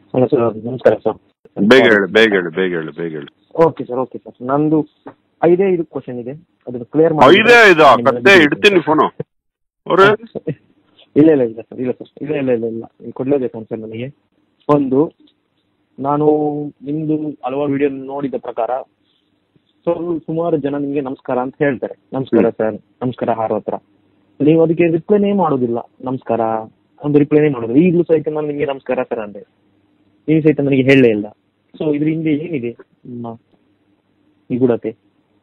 Hello sir ನಮಸ್ಕಾರ sir ಬೇಗ ಹೇಳು ಬೇಗ ಹೇಳು ಬೇಗ ಹೇಳು ಬೇಗ ಹೇಳು ಓಕೆ ಸರ್ ಓಕೆ ಸರ್ ನಂದು ಐದೇ ಇದು ಕ್ವಶನ್ ಇದೆ ಅದನ್ನು ಕ್ಲಿಯರ್ ಐದೇ ಇದು ಕತ್ತೆ ಇಡ್ತೀನಿ ಫೋನು ಅವ್ರೆ ಇಲ್ಲ ಇಲ್ಲ ಇಲ್ಲ ಸರ್ ಇಲ್ಲ ಸರ್ ಇಲ್ಲ ಇಲ್ಲ ಇಲ್ಲ ಇಲ್ಲ ನೀವು ಕೊಡ್ಲೇಬೇಕು ಸರ್ ನನಗೆ ಒಂದು ನಾನು ನಿಮ್ದು ಹಲವಾರು ವಿಡಿಯೋ ನೋಡಿದ ಪ್ರಕಾರ ಸೊ ಸುಮಾರು ಜನ ನಿಮಗೆ ನಮಸ್ಕಾರ ಅಂತ ಹೇಳ್ತಾರೆ ನಮಸ್ಕಾರ ಸರ್ ನಮಸ್ಕಾರ ಹಾರೋ ಹತ್ರ ನೀವು ಅದಕ್ಕೆ ರಿಪ್ಲೈನೇ ಮಾಡೋದಿಲ್ಲ ನಮಸ್ಕಾರ ಒಂದು ರಿಪ್ಲೈನೇ ಮಾಡೋದಿಲ್ಲ ಈಗಲೂ ಸಹಿತ ನಾನು ನಿಮಗೆ ನಮಸ್ಕಾರ ಸರ್ ಅಂದೆ ನೀವು ಸಹಿತ ನನಗೆ ಹೇಳಲೇ ಇಲ್ಲ ಸೊ ಇದ್ರ ಹಿಂದೆ ಏನಿದೆ ನಿಮ್ಮ ನಿಗೂಢತೆ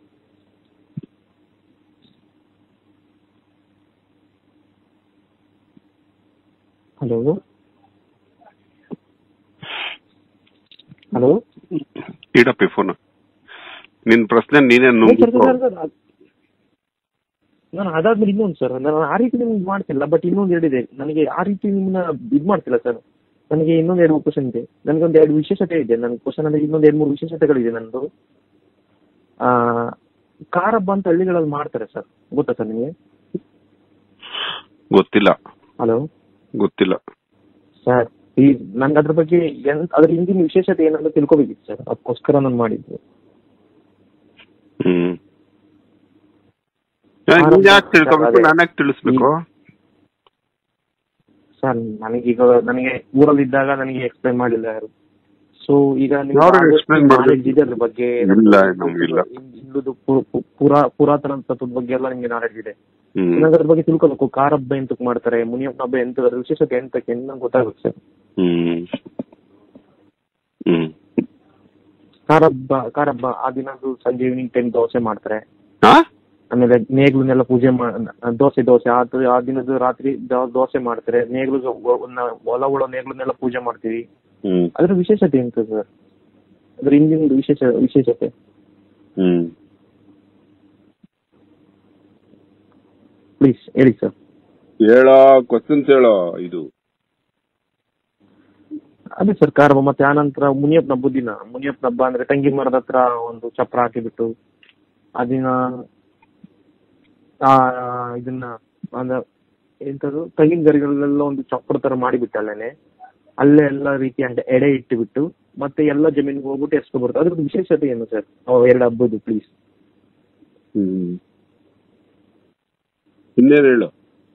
ಹಲೋ ಹಲೋ ಇಡಪ್ಪಿ ಫೋನ್ ನಿನ್ ಪ್ರಶ್ನೆ ನೀನೇ ನುಂಗ್ಬಿಟ್ಟು ನಾನು ಅದಾದ್ಮೇಲೆ ಇನ್ನೊಂದು ಸರ್ ನಾನು ಆ ರೀತಿ ನಿಮ್ಗೆ ಮಾಡ್ತಿಲ್ಲ ಬಟ್ ಇನ್ನೊಂದು ಎರಡಿದೆ ನನಗೆ ಆ ರೀತಿ ನಿಮ್ಮನ್ನ ಇದು ಮಾಡ್ತಿಲ್ಲ ಸರ್ ನನಗೆ ಇನ್ನೊಂದು ಎರಡು ಕ್ವಶನ್ ಇದೆ ನನಗೊಂದು ಎರಡು ವಿಶೇಷತೆ ಇದೆ ನನ್ನ ಕ್ವಶನ್ ಅಲ್ಲಿ ಇನ್ನೊಂದು ಎರಡು ಮೂರು ವಿಶೇಷತೆಗಳಿದೆ ನಂದು ಆ ಕಾರ ಹಬ್ಬ ಅಂತ ಹಳ್ಳಿಗಳಲ್ಲಿ ಮಾಡ್ತಾರೆ ಸರ್ ಗೊತ್ತಾ ಸರ್ ನಿಮಗೆ ಗೊತ್ತಿಲ್ಲ ಹಲೋ ಗೊತ್ತಿಲ್ಲ ಸರ್ ಪ್ಲೀಸ್ ನನ್ಗೆ ಅದ್ರ ಬಗ್ಗೆ ಎಂತ ಅದ್ರ ಹಿಂದಿನ ವಿಶೇಷತೆ ಏನಂತ ತಿಳ್ಕೊಬೇಕಿತ್ತು ಸರ್ ಅದಕ್ಕೋಸ್ಕರ ನಾನು ಮಾಡಿದ್ದು ಹ್ಮ್ ನೀನ್ ಯಾಕೆ ತಿಳ್ಕೊಬೇಕು ನಾನು ಯಾಕೆ ತಿಳಿಸ್ಬೇಕು ಸರ್ ನನಗೀಗ ನನಗೆ ಊರಲ್ಲಿ ಇದ್ದಾಗ ನನಗೆ ಎಕ್ಸ್ಪ್ಲೈನ್ ಮಾಡಿಲ್ಲ ಯಾರು ಸೊ ಈಗ ನಿಮ್ಗೆ ಯಾರು ಆದಷ್ಟು explain ಮಾಡ್ಬೇಕು? knowledge ಇದೆ ಅದ್ರ ಬಗ್ಗೆ ಇಲ್ಲ, ನಮ್ಗಿಲ್ಲ. ಹಿಂದುದು ಪು- ಪು- ಪುರಾ ಪುರಾತನ ತತ್ವದ ಬಗ್ಗೆ ಎಲ್ಲ ನಿಮ್ಗೆ ನಾಲೆಡ್ಜ್ ಇದೆ ಹ್ಮ್ ನನಗೆ ಅದ್ರ ಬಗ್ಗೆ ತಿಳ್ಕೊಬೇಕು ಕಾರ ಹಬ್ಬ ಎಂತಕ್ ಮಾಡ್ತಾರೆ ಮುನಿಯಪ್ಪನ ಹಬ್ಬ ಎಂತ ಅದ್ರ ವಿಶೇಷತೆ ಎಂತಕ್ಕೆ ಅಂತ ನಂಗೆ ಗೊತ್ತಾಗುತ್ತೆ ಸರ್ ಹ್ಮ್ ಹ್ಮ್ ಕಾರ ಹಬ್ಬ ಕಾರ ಹಬ್ಬ ಆ ದಿನದ್ದು ಸಂಜೆ ಈವ್ನಿಂಗ್ ಟೈಮ್ ದೋಸೆ ಮಾಡ್ತಾರೆ ಹಾ ಆಮೇಲೆ ನೇಗ್ಲನ್ನೆಲ್ಲ ಪೂಜೆ ಮಾ ದೋಸೆ ದೋಸೆ ಆ ದ- ಆ ದಿನದ ರಾತ್ರಿ ದ- ದೋಸೆ ಮಾಡ್ತಾರೆ ನೇಗ್ಲು ಹೊಲ ಉಳೋ ನೇಗ್ಲನ್ನೆಲ್ಲ ಪೂಜೆ ಮಾಡ್ತೀವಿ ಹ್ಮ್ ಅದ್ರ ವಿಶೇಷತೆ ಎಂತ ಸರ್ ಅದ್ರ ಹಿಂದಿನ ವಿಶೇಷ ವಿಶೇಷತೆ ಹ್ಮ್ ಪ್ಲೀಸ್ ಹೇಳಿ ಸರ್ ಹೇಳೋ ಕ್ವಶನ್ಸ್ ಹೇಳೋ ಇದು ಅದೇ ಸರ್ ಕಾರ್ಬ ಮತ್ತೆ ಆನಂತರ ಮುನಿಯಪ್ಪನ ಹಬ್ಬದ ದಿನ ಮುನಿಯಪ್ಪನ ಹಬ್ಬ ಅಂದ್ರೆ ತಂಗಿ ಮರದ ಹತ್ರ ಒಂದು ಚಪ್ರ ಹಾಕಿಬಿಟ್ಟು ಆ ದಿನ ಆ ಇದನ್ನ ಅಂದ್ರೆ ಎಂತದು ತೆಂಗಿನ ಗರಿಗಳೆಲ್ಲ ಒಂದು ಚಪ್ರ ತರ ಮಾಡಿಬಿಟ್ಟಲ್ಲೇನೆ ಅಲ್ಲೇ ಎಲ್ಲ ರೀತಿಯ ಎಡೆ- ಎಡೆ ಇಟ್ಟುಬಿಟ್ಟು ಮತ್ತೆ ಎಲ್ಲ ಜಮೀನಿಗೆ ಹೋಗ್ಬಿಟ್ಟು ಎಸ್ಕೊ ಬರುತ್ತೆ ಅದ್ರದ್ದು ವಿಶೇಷತೆ ಏನು ಸರ್ ಎರಡು ಹಬ್ಬದ್ದು ಪ್ಲೀಸ್ ಹ್ಮ್ ಇನ್ನೇನು ಹೇಳು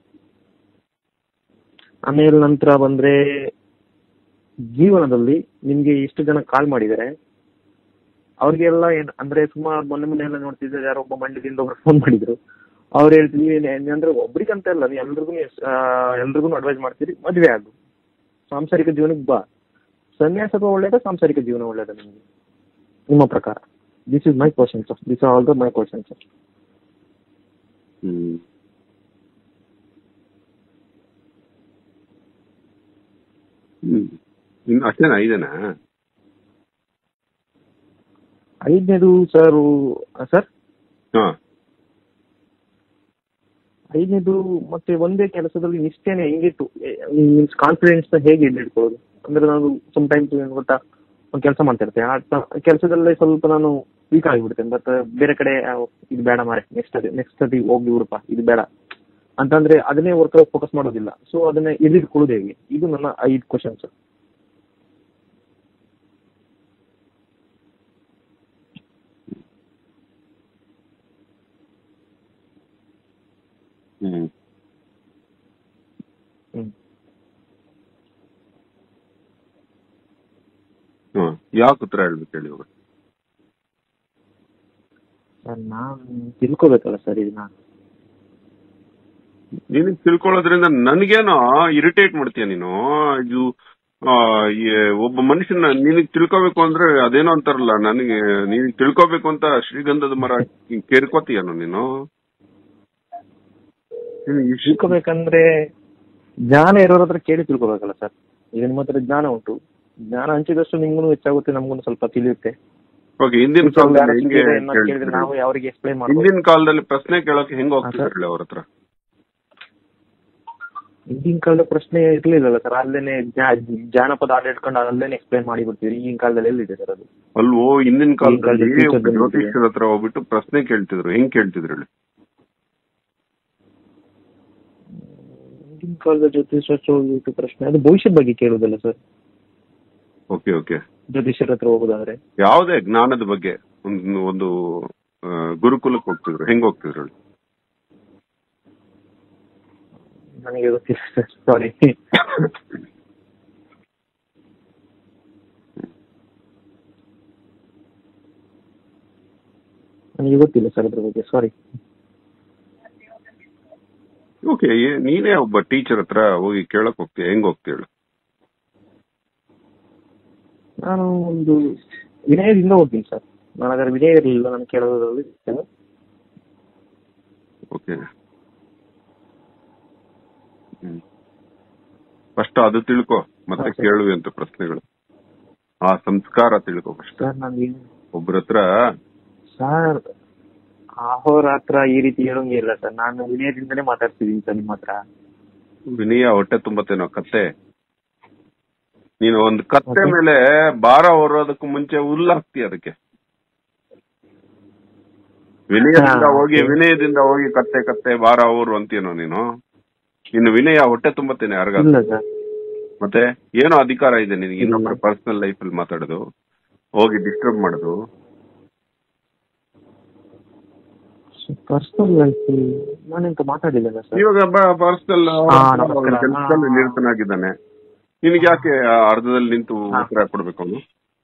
ಆಮೇಲೆ ನಂತರ ಬಂದ್ರೆ ಜೀವನದಲ್ಲಿ ನಿಮ್ಗೆ ಎಷ್ಟು ಜನ ಕಾಲ್ ಮಾಡಿದ್ದಾರೆ ಅವ್ರಿಗೆಲ್ಲ ಏನ್ ಅಂದ್ರೆ ಸುಮಾರು ಮೊನ್ನೆ ಮೊನ್ನೆ ಎಲ್ಲ ನೋಡ್ತಿದ್ರೆ ಯಾರೋ ಒಬ್ಬ ಮಂಡ್ಯದಿಂದ ಒಬ್ರು ಫೋನ್ ಮಾಡಿದ್ರು ಅವ್ರು ಹೇಳ್ತೀವಿ ಏನ್- ಏನ್ ಅಂದ್ರೆ ಒಬ್ರಿಗಂತ ಅಲ್ಲ ನೀವು ಎಲ್ರಿಗೂ ಎಲ್ರಿಗೂ ಅಡ್ವೈಸ್ ಮಾಡ್ತೀರಿ ಮದ್ವೆ ಆಗು ಸಾಂಸಾರಿಕ ಜೀವನಕ್ಕೆ ಬಾ ಸನ್ಯಾಸತ್ವ ಒಳ್ಳೇದ ಸಾಂಸಾರಿಕ ಜೀವನ ಒಳ್ಳೇದ ನಿಮ್ಗೆ ನಿಮ್ಮ ಪ್ರಕಾರ this is my question sir this all the my question sir hmm hmm ಇನ್ನು ಅಷ್ಟೇನಾ ಐದನಾ ಐದನೇದು ಸರ್ ಸರ್ ಹಾ ಐದನೇದು ಮತ್ತೆ ಒಂದೇ ಕೆಲಸದಲ್ಲಿ ನಿಷ್ಠೆನೆ ಹೆಂಗಿತ್ತು ಮೀನ್ಸ್ ಕಾನ್ಫಿಡೆನ್ಸ್ ನ ಹೇಗೆ ಹಿಡಿದಿಟ್ಕೊಳ್ಳೋದು ಅಂದ್ರೆ ನಾನು ಸಮ್ ಟೈಮ್ಸ್ ಏನು ಗೊತ್ತಾ ಒಂದು ಕೆಲಸ ಮಾಡ್ತಾ ಇರ್ತೇನೆ ಆ ಕೆಲಸದಲ್ಲೇ ಸ್ವಲ್ಪ ನಾನು ವೀಕ್ ಆಗಿಬಿಡ್ತೇನೆ ಬಟ್ ಬೇರೆ ಕಡೆ ಆ, ಇದು ಬೇಡ ಮಾರೆ ನೆಕ್ಸ್ಟ್ ಅದೇ ನೆಕ್ಸ್ಟ್ ಸತಿ ಹೋಗಿ ಬಿಡಪ್ಪ ಇದು ಬೇಡ ಅಂತಂದ್ರೆ ಅದನ್ನೇ ವರ್ಕ್ ಫೋಕಸ್ ಮಾಡೋದಿಲ್ಲ ಸೊ ಅದನ್ನ ಹಿಡಿದಿಟ್ಕೊಳ್ಳೋದು ಹೇಗೆ ಇದು ನನ್ನ ಐದು ಕ್ವಶನ್ ಸರ್ ಹ್ಮ್ ಹ್ಮ್ ಹಾ ಯಾಕೆ ಉತ್ತರ ಹೇಳ್ಬೇಕು ಹೇಳಿ ಇವಾಗ ಸರ್ ನಾನು ತಿಳ್ಕೊಬೇಕಲ್ಲ ಸರ್ ಇದನ್ನ ನಿನಗ್ ತಿಳ್ಕೊಳ್ಳೋದ್ರಿಂದ ನನ್ಗೇನೋ ಇರಿಟೇಟ್ ಮಾಡ್ತೀಯ ನೀನು ಇದು ಆ, ಈ ಒಬ್ಬ ಮನುಷ್ಯನ ನಿನಗ್ ತಿಳ್ಕೊಬೇಕು ಅಂದ್ರೆ ಅದೇನೋ ಅಂತಾರಲ್ಲ ನನಗೆ ನೀನ್ ತಿಳ್ಕೊಬೇಕು ಅಂತ ಶ್ರೀಗಂಧದ ಮರ ಕೇರ್ಕೋತೀಯನು ನೀನು ನಿನಗ್ ಇಷ್ಟ್- ತಿಳ್ಕೊಬೇಕಂದ್ರೆ ಜ್ಞಾನ ಇರೋರ ಹತ್ರ ಕೇಳಿ ತಿಳ್ಕೊಬೇಕಲ್ಲ ಸರ್ ಈಗ ನಿಮ್ಮ ಹತ್ರ ಜ್ಞಾನ ಉಂಟು ಜ್ಞಾನ ಹಂಚಿದಷ್ಟು ನಿಮ್ಗೂ ಹೆಚ್ಚಾಗುತ್ತೆ ನಮ್ಗೂ ಸ್ವಲ್ಪ ತಿಳಿಯುತ್ತೆ ಓಕೆ ಹಿಂದಿನ ಯಾರೋ ಕಾಲದಲ್ಲಿ ಹೆಂಗೆ ಸಿಕ್ಕಿದ್ರೆ ಏನಾದ್ರು ಕೇಳಿದ್ರೆ ಕೇಳ್ತಿದ್ರು? ನಾವು ಅವರಿಗೆ ಎಕ್ಸ್ಪ್ಲೈನ್ ಮಾಡ್ಬೋದು ಹಿಂದಿನ ಕಾಲದಲ್ಲಿ ಪ್ರಶ್ನೆ ಕೇಳೋಕೆ ಹೆಂಗ್ ಹಾ, ಹೋಗ್ತಿದ್ರಲ್ಲ ಅವ್ರ ಹತ್ರ ಹಿಂದಿನ ಕಾಲದ ಪ್ರಶ್ನೆ ಇರ್ಲಿಲ್ಲಲ್ಲ ಸರ್ ಅಲ್ಲೇನೆ ಜ್ಞಾ- ಜಾನಪದ ಹಾಡು ಇಟ್ಕೊಂಡು ಅಲ್ಲೇನೆ ಎಕ್ಸ್ಪ್ಲೈನ್ ಮಾಡಿ ಬಿಡ್ತೀವಿ ಈಗಿನ ಕಾಲದಲ್ಲಿ ಎಲ್ಲಿದೆ ಸರ್ ಅದು ಅಲ್ವೋ ಹಿಂದಿನ ಕಾಲದಲ್ಲಿ ಕಾಲದಲ್ಲಿ teacher ಒಬ್ಬ ಜ್ಯೋತಿಷ್ಯರ ಹತ್ರ ಹೋಗ್ಬಿಟ್ಟು ಪ್ರಶ್ನೆ ಕೇಳ್ತಿದ್ರು ಹೆಂಗ್ ಕೇಳ್ತಿದ್ರು ಹೇಳಿ ಹಿಂದಿನ ಕಾಲದ ಜೊತೆ ಸ್ವಚ್ಛ ಪ್ರಶ್ನೆ ಅದು ಭವಿಷ್ಯದ ಬಗ್ಗೆ ಕೇಳುದಲ್ಲ ಸರ್ ಓಕೆ ಓಕೆ ಜ್ಯೋತಿಷ್ಯರ ಹತ್ರ ಹೋಗೋದಾದ್ರೆ ಯಾವುದೇ ಜ್ಞಾನದ ಬಗ್ಗೆ ಒಂದು ಒಂದು ಆ, ಗುರುಕುಲಕ್ಕೆ ಹೋಗ್ತಿದ್ರು ಹೆಂಗ್ ಹೋಗ್ತಿದ್ರು ಹೇಳಿ? ನನಗೆ ಗೊತ್ತಿಲ್ಲ ಸರ್ ಸಾರಿ ನನಗೆ ಗೊತ್ತಿಲ್ಲ ಸರ್ ಅದ್ರ ಬಗ್ಗೆ ಸಾರಿ ಓಕೆ ಏ- ನೀನೇ ಒಬ್ಬ ಟೀಚರ್ ಹತ್ರ ಹೋಗಿ ಕೇಳಕ್ ಹೋಗ್ತೀಯ ಹೆಂಗ್ ಹೋಗ್ತೀಯ ಹೇಳು ನಾನು ಒಂದು ವಿನಯದಿಂದ ಹೋಗ್ತೀನಿ ಸರ್ ನಾನು ಅದರ ವಿನಯ ಇರಲಿಲ್ಲ ನಾನು ಕೇಳೋದ್ರಲ್ಲಿ ಓಕೆ ಫಸ್ಟ್ ಅದು ತಿಳ್ಕೊ ಮತ್ತೆ ಹಾ, ಸರಿ. ಕೇಳುವೆ ಅಂತ ಪ್ರಶ್ನೆಗಳು ಆ ಸಂಸ್ಕಾರ ತಿಳ್ಕೊ ಫಸ್ಟ್ ಸರ್ ನಾನು ಏನು ಒಬ್ರ ಹತ್ರ ಸರ್ ಅಹೋರಾತ್ರ ಈ ರೀತಿ ಹೇಳೋಂಗೆ ಇಲ್ಲ ಸರ್ ನಾನು ವಿನಯದಿಂದಲೇ ಮಾತಾಡ್ತಿದ್ದೀನಿ ಸರ್ ನಿಮ್ಮ ಹತ್ರ ವಿನಯ ಹೊಟ್ಟೆ ತುಂಬತ್ತೇನೋ ಕತ್ತೆ ನೀನು ಒಂದು ಕತ್ತೆ Okay. ಮೇಲೆ ಭಾರ ಹೊರೋದಕ್ಕೂ ಮುಂಚೆ ಹುಲ್ಲಾಕ್ತಿ ಅದಕ್ಕೆ ವಿನಯದಿಂದ ಹಾ, ಹೋಗಿ okay. ವಿನಯದಿಂದ ಹೋಗಿ ಕತ್ತೆ ಕತ್ತೆ ಭಾರ ಅವರು ಅಂತೀನೋ ನೀನು ಇನ್ನು ವಿನಯ ಹೊಟ್ಟೆ ತುಂಬತ್ತೇನೆ ಯಾರಿಗಾದ್ರು ಇಲ್ಲ ಸರ್ ಮತ್ತೆ ಏನೋ ಅಧಿಕಾರ ಇದೆ ನಿನಗೆ ಇಲ್ಲ. ಇನ್ನೊಬ್ಬರ ಪರ್ಸನಲ್ ಲೈಫ್ ಅಲ್ಲಿ ಮಾತಾಡೋದು ಹೋಗಿ ಡಿಸ್ಟರ್ಬ್ ಮಾಡೋದು ಪರ್ಸನಲ್ ಲೈಫ್ ನಾನೆಂತ ಮಾತಾಡಿಲ್ಲ ಸರ್ ಇವಾಗ ಪರ್ಸನಲ್ ಹಾ, ನಮಸ್ಕಾರ. ಕೆಲಸದಲ್ಲಿ ಹಾ. ನಿರತನಾಗಿದ್ದಾನೆ ನಿನಗೆ ಯಾಕೆ ಆ ಅರ್ಧದಲ್ಲಿ ನಿಂತು ಹಾ. ಉತ್ತರ ಕೊಡ್ಬೇಕು ಅವನು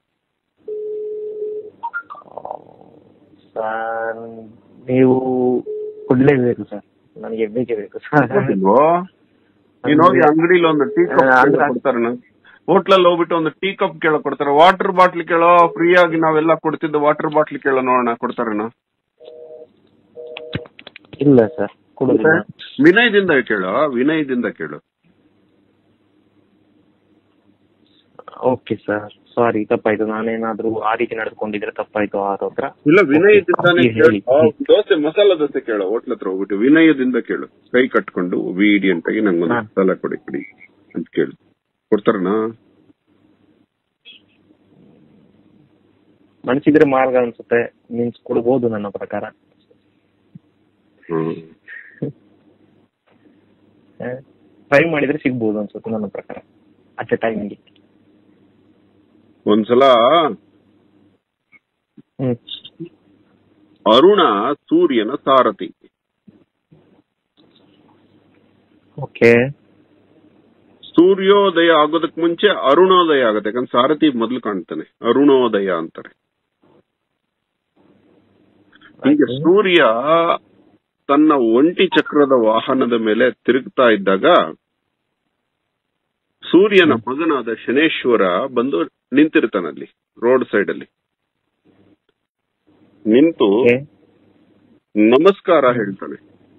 ಸರ್ ನೀವು ಕೊಡ್ಲೇಬೇಕು ಸರ್ ನನಗೆ ಬೇಕೇ ಬೇಕು ಸರ್ ಗೊತ್ತಿಲ್ವೋ ನೀನ್ ಹೋಗಿ ಅಂಗಡಿಲಿ ಒಂದು ಟೀ ಕಪ್ ಆ, ಅಂದ್ರೆ- ಕೊಡ್ತಾರ ಹೋಟ್ಲಲ್ಲಿ ಹೋಗ್ಬಿಟ್ಟು ಒಂದು ಟೀ ಕಪ್ ಕೇಳೋ ಕೊಡ್ತಾರೆ ವಾಟರ್ ಬಾಟ್ಲಿ ಕೇಳೋ ಫ್ರೀ ಆಗಿ ನಾವೆಲ್ಲ ಕೊಡ್ತಿದ್ದ ವಾಟರ್ ಬಾಟ್ಲಿ ಕೇಳೋ ನೋಡೋಣ ಕೊಡ್ತಾರೇನೋ ಇಲ್ಲ ಸರ್ ಕೊಡುದಿಲ್ಲ ವಿನಯದಿಂದ ಕೇಳೋ ವಿನಯದಿಂದ ಕೇಳು ಓಕೆ ಸರ್ ಸಾರಿ ತಪ್ಪಾಯ್ತು ನಾನೇನಾದ್ರೂ ಆ ರೀತಿ ನಡೆದುಕೊಂಡಿದ್ರೆ ತಪ್ಪಾಯ್ತು ಅವ್ರ ಹತ್ರ ಇಲ್ಲ ವಿನಯದಿಂದಾನೇ Okay, ಹೇಳಿ. ಕೇಳು. ಆ, ದೋಸೆ ಮಸಾಲ ದೋಸೆ ಕೇಳು ಹೋಟ್ಲ ಹತ್ರ ಹೋಗ್ಬಿಟ್ಟು ವಿನಯದಿಂದ ಕೇಳು ಕೈ ಕಟ್ಕೊಂಡು ವಿಡಿಯಂಟ್ ಆಗಿ ನಂಗೊಂದು ಹಾ. ಮಸಾಲ ಕೊಡಿ ಕೊಡಿ ಅಂತ ಕೇಳು ಕೊಡ್ತಾರನಾ ಮನ್ಸಿದ್ರೆ ಮಾರ್ಗ ಅನ್ಸುತ್ತೆ ಮೀನ್ಸ್ ಕೊಡ್ಬೋದು ನನ್ನ ಪ್ರಕಾರ ಹ್ಮ್ ಟ್ರೈ ಮಾಡಿದ್ರೆ ಸಿಗ್ಬೋದು ಅನ್ಸುತ್ತೆ ನನ್ನ ಪ್ರಕಾರ ಅಟ್ ಎ ಟೈಮಿಗೆ ಒಂದ್ಸಲ ಹ್ಮ್ ಅರುಣ ಸೂರ್ಯನ ಸಾರಥಿ ಓಕೆ ಸೂರ್ಯೋದಯ ಆಗೋದಕ್ ಮುಂಚೆ ಅರುಣೋದಯ ಆಗುತ್ತೆ ಯಾಕಂದ್ರೆ ಸಾರಥಿ ಮೊದಲು ಕಾಣ್ತಾನೆ ಅರುಣೋದಯ ಅಂತಾರೆ ಹೀಗೆ ಆಯ್ತು. ಸೂರ್ಯ ತನ್ನ ಒಂಟಿ ಚಕ್ರದ ವಾಹನದ ಮೇಲೆ ತಿರುಗ್ತಾ ಇದ್ದಾಗ ಸೂರ್ಯನ ಮಗನಾದ ಶನೇಶ್ವರ ಬಂದು ನಿಂತಿರ್ತಾನಲ್ಲಿ ರೋಡ್ ಸೈಡ್ ಅಲ್ಲಿ ನಿಂತು ಓಕೆ ನಮಸ್ಕಾರ ಹೇಳ್ತಾನೆ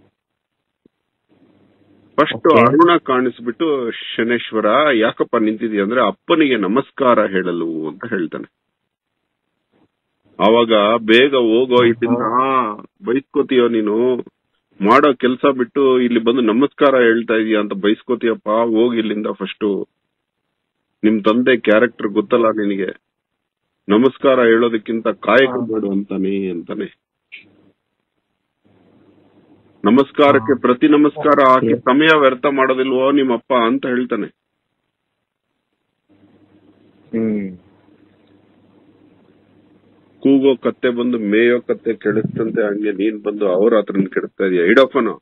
ಫಸ್ಟ್ Okay. ಅರುಣ ಕಾಣಿಸ್ಬಿಟ್ಟು ಶನೇಶ್ವರ ಯಾಕಪ್ಪ ನಿಂತಿದ್ಯಾ ಅಂದ್ರೆ ಅಪ್ಪನಿಗೆ ನಮಸ್ಕಾರ ಹೇಳಲು ಅಂತ ಹೇಳ್ತಾನೆ ಅವಾಗ ಬೇಗ ಹೋಗೋ ಇಲ್ಲಿಂದ ಬೈಸ್ಕೋತೀಯೋ ನೀನು ಮಾಡೋ ಕೆಲ್ಸ ಬಿಟ್ಟು ಇಲ್ಲಿ ಬಂದು ನಮಸ್ಕಾರ ಹೇಳ್ತಾ ಇದೀಯ ಅಂತ ಬೈಸ್ಕೋತೀಯಪ್ಪ ಹೋಗಿ ಇಲ್ಲಿಂದ ಫಸ್ಟ್ ನಿಮ್ ತಂದೆ ಕ್ಯಾರೆಕ್ಟರ್ ಗೊತ್ತಲ್ಲ ನಿನಗೆ ನಮಸ್ಕಾರ ಹೇಳೋದಕ್ಕಿಂತ ಕಾಯಕ ಮಾಡು ಅಂತಾನೆ ಅಂತಾನೆ ನಮಸ್ಕಾರಕ್ಕೆ ಪ್ರತಿ ನಮಸ್ಕಾರ ಹಾಕಿ ಸಮಯ ವ್ಯರ್ಥ ಮಾಡೋದಿಲ್ವೋ ನಿಮ್ಮಪ್ಪ ಅಂತ ಹೇಳ್ತಾನೆ ಹ್ಮ್ ಕೂಗೋ ಕತ್ತೆ ಬಂದು ಮೇಯೋ ಕತ್ತೆ ಕೆಡಿಸ್ತಂತೆ ಹಂಗೆ ನೀನ್ ಬಂದು ಅವ್ರ ಹತ್ರ ಕೆಡಿಸ್ತಾ ಇದೀಯ ಇಡಪ್ಪನು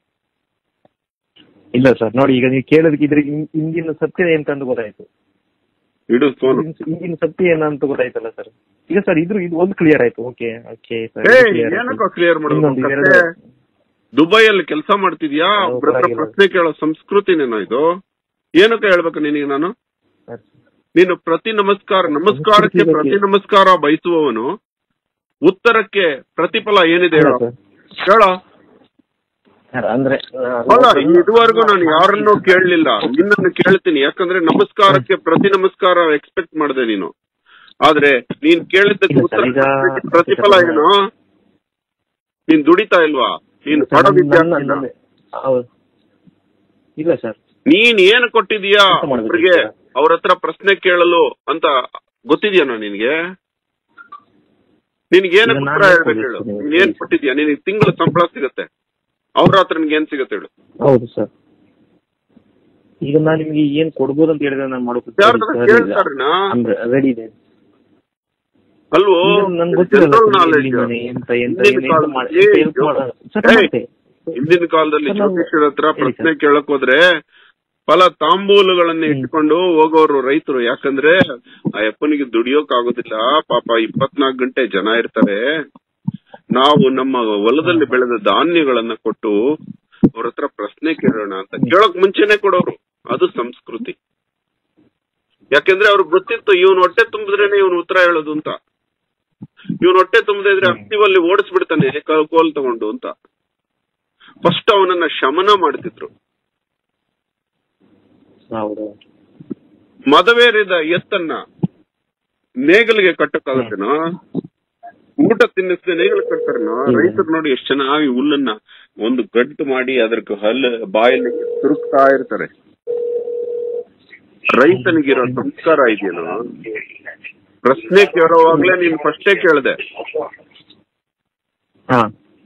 ಇಲ್ಲ ಸರ್ ನೋಡಿ ಈಗ ನೀವು ಕೇಳೋದಕ್ಕಿದ್ರೆ ಇನ್- ಇಂದಿನ ಸತ್ಯ ಏನಂತ ಗೊತ್ತಾಯ್ತು ಇಡು ಫೋನ್ ಇಂದಿನ ಸತ್ಯ ಏನಂತ ಗೊತ್ತಾಯ್ತಲ್ಲ ಸರ್ ಈಗ ಸರ್ ಇದ್ರ ಇದು ಒಂದು ಕ್ಲಿಯರ್ ಆಯ್ತು ಓಕೆ ಓಕೆ ಸರ್ ಏ ಏನಕ್ಕೋ ಕ್ಲಿಯರ್ ಮಾಡ್ಬೇಕು ಇನ್ನೊಂದು ಕತ್ತೆ ಎರಡು- ದುಬೈಯಲ್ಲಿ ಕೆಲಸ ಮಾಡ್ತಿದ್ಯಾ ಹೌದು, ಒಬ್ರ ಹತ್ರ ಪರವಾಗಿಲ್ಲ. ಪ್ರಶ್ನೆ ಕೇಳೋ ಸಂಸ್ಕೃತಿನೇನೋ ಇದು ಏನಕ್ಕೆ ಹೇಳ್ಬೇಕು ನಿನಗೆ ನಾನು ಸರ್, ನೀನು ಪ್ರತಿ ನಮಸ್ಕಾರ ನಮಸ್ಕಾರಕ್ಕೆ ಸಂಸ್ಕೃತಿ ಪ್ರತಿ ಬಗ್ಗೆ- ನಮಸ್ಕಾರ ಬಯಸುವವನು ಉತ್ತರಕ್ಕೆ ಪ್ರತಿಫಲ ಏನಿದೆ ಇಲ್ಲ ಹೇಳೋ ಸರ್ ಹೇಳೋ ಸರ್, ಅಂದ್ರೆ ಅಲ್ಲ ಇದುವರೆಗೂ ನಾನು ಯಾರನ್ನೂ ಕೇಳಲಿಲ್ಲ ನಿನ್ನನ್ನು ಕೇಳ್ತೀನಿ ಯಾಕಂದ್ರೆ ನಮಸ್ಕಾರಕ್ಕೆ ಪ್ರತಿ ನಮಸ್ಕಾರ ಎಕ್ಸ್ಪೆಕ್ಟ್ ಮಾಡಿದೆ ನೀನು ಆದ್ರೆ ನೀನ್ ಕೇಳಿದ್ದಕ್ಕೆ ಇಲ್ಲ ಉತ್ತರ ಸರ್, ಈಗ- ಕೊಡ್ಲಿಕ್ಕೆ ಪ್ರತಿಫಲ ಏನು ನೀನ್ ದುಡಿತಾ ಇಲ್ವಾ ನೀನ್ ಬಡ ನನ್ನ- ವಿದ್ಯಾರ್ಥಿ ಅಲ್ಲ. ನನ್ನ- ಹೌದು. ಇಲ್ಲ ಸರ್ ನೀನ್ ಏನು ಕೊಟ್ಟಿದೀಯಾ ಕೆಲಸ ಮಾಡ್ಬೇಕು ಅವ್ರಿಗೆ ಸರ್. ಅವ್ರ ಹತ್ರ ಪ್ರಶ್ನೆ ಕೇಳಲು ಅಂತ ಗೊತ್ತಿದ್ಯಾನೋ ನಿನ್ಗೆ ನಿನ್ಗೆ ಏನು ಈಗ ಉತ್ತರ ನಾನೇ ಹೇಳ್ಬೇಕು ಹೇಳು ಕೊಡ್ಬೇಕು ನಿಮ್ಗೆ. ನೀನ್ ಏನ್ ಕೊಟ್ಟಿದ್ಯಾ ನಿನಗೆ ತಿಂಗಳ ಸಂಬಳ ಸಿಗತ್ತೆ ಅವ್ರ ಹತ್ರ ನಿನ್ಗೆ ಏನ್ ಸಿಗತ್ತೆ ಹೇಳು ಹೌದು ಸರ್ ಈಗ ನಾನು ನಿಮ್ಗೆ ಏನ್ ಕೊಡ್ಬೋದು ಅಂತ ಹೇಳಿದ್ರೆ ನಾನು ಮಾಡೋಕೆ ಯಾರ್ದಾರ ಕೇಳ್ತಾರನ ಅಂದ್ರೆ ರೆಡಿ ಇದೆ ಅಲ್ವೋ ನನ್ಗೆ ಗೊತ್ತಿರಲ್ಲ ಜನರಲ್ ಸರ್, ನಾಲೆಜ್ ಎಲ್ಲಿ ಮನೆ, ಎಂತ ಎಂತ ಹಿಂದಿನ ಏನ್ ಎಂತ ಕಾಲದಲ್ಲಿ- ಮಾಡ್- ಏ, ಎಂತ help ಮಾಡ- ಸರ್, ಏ, ನಮಸ್ತೆ. ಹಿಂದಿನ ಕಾಲದಲ್ಲಿ ಸರ್, ನಾವು- ಜ್ಯೋತಿಷ್ಯರ ಹತ್ರ ಹೇಳಿ ಪ್ರಶ್ನೆ ಸರ್. ಕೇಳಕ್ ಹೋದ್ರೆ ಫಲ ತಾಂಬೂಲಗಳನ್ನ ಹ್ಮ್. ಇಟ್ಕೊಂಡು ಹೋಗೋರು ರೈತರು ಯಾಕಂದ್ರೆ ಆ ಯಪ್ಪನಿಗೆ ದುಡಿಯೋಕ್ ಆಗೋದಿಲ್ಲ ಪಾಪ ಇಪ್ಪತ್ನಾಲ್ಕು ಗಂಟೆ ಜನ ಇರ್ತಾರೆ ನಾವು ನಮ್ಮ ಹೊಲದಲ್ಲಿ ಬೆಳೆದ ಧಾನ್ಯಗಳನ್ನ ಕೊಟ್ಟು ಅವ್ರ ಹತ್ರ ಪ್ರಶ್ನೆ ಕೇಳೋಣ ಅಂತ ಕೇಳೋಕ್ ಮುಂಚೆನೆ ಕೊಡೋರು ಅದು ಸಂಸ್ಕೃತಿ ಯಾಕೆಂದ್ರೆ ಅವ್ರಿಗೆ ಗೊತ್ತಿತ್ತು ಇವನ್ ಹೊಟ್ಟೆ ತುಂಬಿದ್ರೇನೆ ಇವನ್ ಉತ್ತರ ಹೇಳೋದು ಅಂತ ಇವನ್ ಹೊಟ್ಟೆ ತುಂಬದೇ ಇದ್ರೆ ಹತ್ತಿವಲ್ಲಿ ಓಡಿಸ್ಬಿಡ್ತಾನೆ ಕ- ಕೋಲ್ ತಗೊಂಡು ಅಂತ ಫಸ್ಟ್ ಅವನನ್ನ ಶಮನ ಮಾಡ್ತಿದ್ರು ಹೌದು ಮದವೇರಿದ ಎತ್ತನ್ನ ನೇಗಲಿಗೆ ಕಟ್ಟಕ್ಕಾಗತ್ತೇನೋ ಊಟ ತಿನ್ನಿಸದೆ ನೇಗಲು ಕಟ್ತಾರೇನೋ ರೈತರು ನೋಡಿ ಎಷ್ಟು ಚೆನ್ನಾಗಿ ಹುಲ್ಲನ್ನ ಒಂದು ಗಂಟು ಮಾಡಿ ಅದಕ್ಕೆ ಹಲ್ಲು ಬಾಯಲ್ಲಿ ತುರುಕ್ತಾ ಇರ್ತಾರೆ ರೈತನಿಗಿರೋ ಸಂಸ್ಕಾರ ಇದೆಯೇನೋ ಪ್ರಶ್ನೆ ಕೇಳೋವಾಗ್ಲೇ ನೀನ್ ಫಸ್ಟೇ ಕೇಳ್ದೆ ಹಾ